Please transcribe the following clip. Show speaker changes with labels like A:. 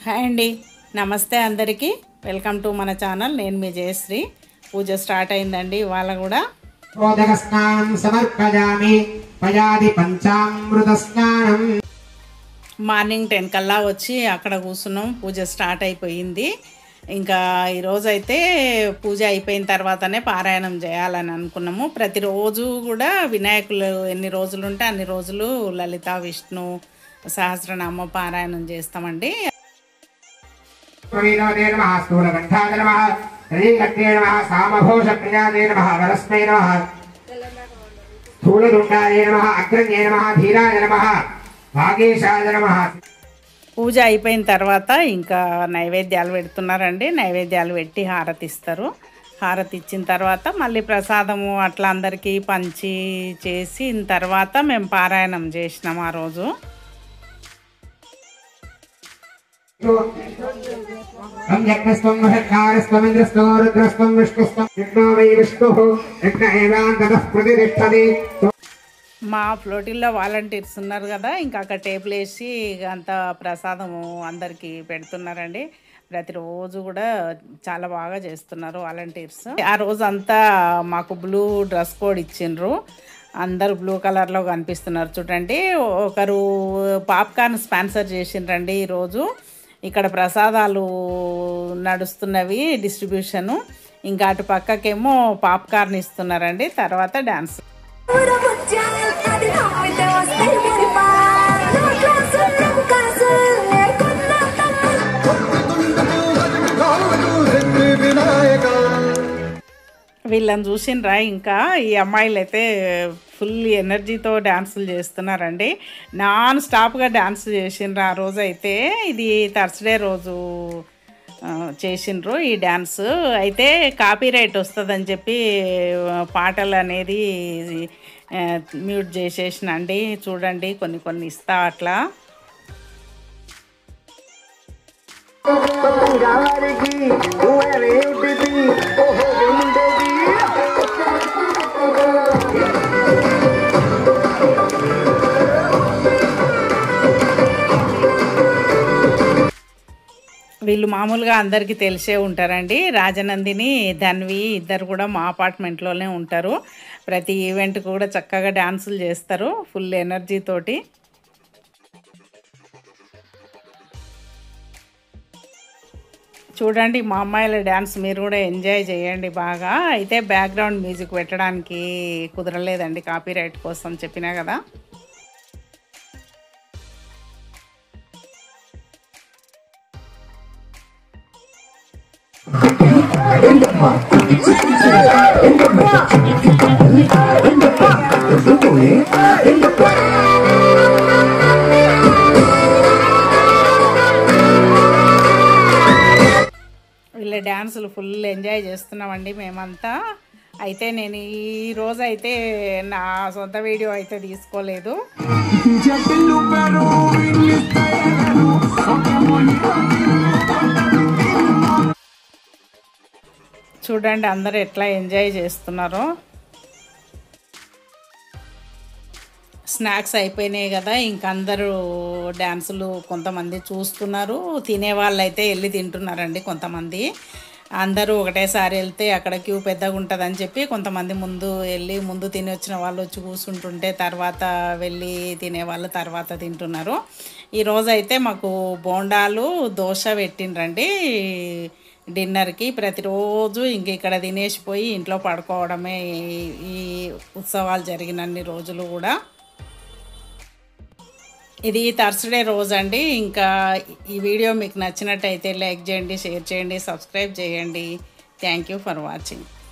A: Hi అండి నమస్తే అందరికీ వెల్కమ్ టు మన ఛానల్ నేను మీ జయశ్రీ పూజ స్టార్ట్ అయిందండి ఇవాళ కూడా
B: ఓదకస్నానం సమర్పయామి పయాది పంచామృత స్నానం
A: మార్నింగ్ టెన్ కల్లా వచ్చి అక్కడ కూర్చున్నాం పూజ స్టార్ట్ అయిపోయింది ఇంకా ఈరోజు అయితే పూజ అయిపోయిన తర్వాతనే పారాయణం చేయాలని అనుకున్నాము ప్రతిరోజు కూడా వినాయకులు ఎన్ని రోజులు ఉంటే అన్ని రోజులు లలిత విష్ణు సహస్రనామ పారాయణం చేస్తామండి
B: త్వరీనవదే నమ స్థూలకంఠాయ నమ శ్రీకట్టే నమ సామఘోష ప్రియాదే నమ వరస్మై నమ స్థూలదుండాయ నమ అగ్రజ్ఞే నమ ధీరాయ నమ భాగేశాయ నమ
A: పూజ అయిపోయిన తర్వాత ఇంకా నైవేద్యాలు పెడుతున్నారండి నైవేద్యాలు పెట్టి హారతి ఇస్తారు హారతి ఇచ్చిన తర్వాత మళ్ళీ ప్రసాదము అట్లా అందరికీ పంచి చేసిన తర్వాత మేము పారాయణం చేసినాం ఆ రోజు
B: సంయజ్ఞస్వం వషట్కారస్వమింద్రస్తో రుద్రస్వం విష్ణుస్వం యజ్ఞో వై విష్ణుః యజ్ఞ ఏవాంతతః ప్రతిష్టతి
A: మా ఫ్లోటిల్లో వాలంటీర్స్ ఉన్నారు కదా ఇంకా అక్కడ టేబుల్ వేసి ఇక అంతా ప్రసాదము అందరికీ పెడుతున్నారండి ప్రతిరోజు కూడా చాలా బాగా చేస్తున్నారు వాలంటీర్స్ ఆ రోజు అంతా మాకు బ్లూ డ్రెస్ కోడ్ ఇచ్చిండ్రు అందరు బ్లూ కలర్లో కనిపిస్తున్నారు చూడండి ఒకరు పాప్కార్న్ స్పాన్సర్ చేసిండ్రండి ఈరోజు ఇక్కడ ప్రసాదాలు నడుస్తున్నవి డిస్ట్రిబ్యూషను ఇంకా అటు పక్కకేమో పాప్కార్న్ ఇస్తున్నారండి తర్వాత dance
C: Ura muchacha, adi namitte vaste muripa. Nama class, nama class, nerkunna tamma.
A: వీళ్ళని చూసిండ్రా ఇంకా ఈ అమ్మాయిలు అయితే ఫుల్ ఎనర్జీతో డ్యాన్సులు చేస్తున్నారండి నాన్ స్టాప్గా డ్యాన్స్ చేసిండ్రు ఆ రోజు అయితే ఇది థర్స్డే రోజు ఆ, చేసిండ్రు ఈ డ్యాన్స్ అయితే కాపీ రైట్ వస్తుందని చెప్పి ఆ, పాటలు అనేది ఆ, మ్యూట్ చేసేసిన అండి చూడండి కొన్ని కొన్ని ఇస్తా అట్లా వీళ్ళు మామూలుగా అందరికీ తెలిసే ఉంటారండి రాజనందిని ధన్వి ఇద్దరు కూడా మా అపార్ట్మెంట్లోనే ఉంటారు ప్రతి ఈవెంట్ కూడా చక్కగా డాన్సులు చేస్తారు ఫుల్ ఎనర్జీ తోటి చూడండి మా అమ్మాయిల డ్యాన్స్ మీరు కూడా ఎంజాయ్ చేయండి బాగా అయితే బ్యాక్గ్రౌండ్ మ్యూజిక్ పెట్టడానికి కుదరలేదండి కాపీరైట్ కోసం చెప్పినా కదా వీళ్ళ డ్యాన్సులు ఫుల్ ఎంజాయ్ చేస్తున్నామండి మేమంతా అయితే నేను ఈ రోజు అయితే నా సొంత వీడియో అయితే తీసుకోలేదు చూడండి అందరు ఎట్లా ఎంజాయ్ చేస్తున్నారో స్నాక్స్ అయిపోయినాయి కదా ఇంక అందరూ డ్యాన్సులు కొంతమంది చూస్తున్నారు తినే వాళ్ళు అయితే వెళ్ళి తింటున్నారండి కొంతమంది అందరూ ఒకటేసారి వెళ్తే అక్కడ క్యూ పెద్దగా ఉంటుందని చెప్పి కొంతమంది ముందు వెళ్ళి ముందు తిని వచ్చిన వాళ్ళు వచ్చి కూర్చుంటుంటే తర్వాత వెళ్ళి తినే వాళ్ళు తర్వాత తింటున్నారు ఈరోజు అయితే మాకు బోండాలు దోశ పెట్టిండ్రండి డిన్నర్కి ప్రతిరోజు ఇంక ఇక్కడ తినేసిపోయి ఇంట్లో పడుకోవడమే ఈ- ఈ ఉత్సవాలు జరిగినన్ని రోజులు కూడా ఇది థర్స్డే రోజు అండి ఇంకా ఈ వీడియో మీకు నచ్చినట్టయితే లైక్ చేయండి షేర్ చేయండి సబ్స్క్రైబ్ చేయండి థ్యాంక్ యూ ఫర్ వాచింగ్